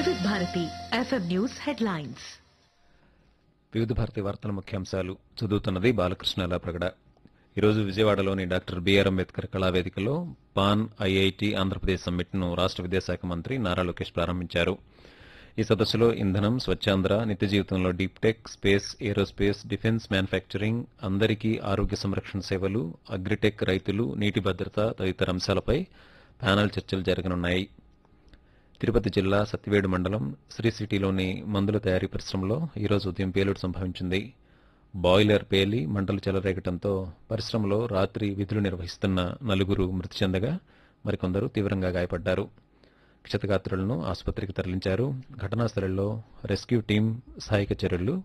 వివిధ Bharati FM news headlines వివిధ భారతి వార్తల ముఖ్యాంశాలు చదువుతున్నది బాలకృష్ణ ప్రగడ ఈరోజు విజయవాడలోని డాక్టర్ బిఆర్ అంబేద్కర్ కళావేదికలో పాన్ ఐఐటి ఆంధ్రప్రదేశ్ సమ్మిట్ను రాష్ట్ర విద్యాశాఖ మంత్రి నారా లోకేష్ ప్రారంభించారు ఈ సదస్సులో ఇంధనం స్వచ్ఛాంధ్ర నిత్య జీవితంలో deep tech space aerospace defence manufacturing అందరికీ ఆరోగ్య సంరక్షణ సేవలు అగ్రిటెక్ రైతులు నీటి భద్రత తదితర అంశాలపై ప్యానెల్ చర్చలు జరగనున్నాయి తిరుపతి జిల్లా సత్యవేడు మండలం శ్రీ సిటీలోని మందుల తయారీ పరిశ్రమలో ఈరోజు ఉదయం పేలుడు సంభవించింది బాయిలర్ పేలి మంటలు చెలరేగటంతో పరిశ్రమలో రాత్రి విధులు నిర్వహిస్తున్న నలుగురు మృతి చెందగా మరికొందరు తీవ్రంగా గాయపడ్డారు క్షతగాత్రులను ఆసుపత్రికి తరలించారు ఘటనా స్థలంలో రెస్క్యూ టీం సహాయక చర్యలు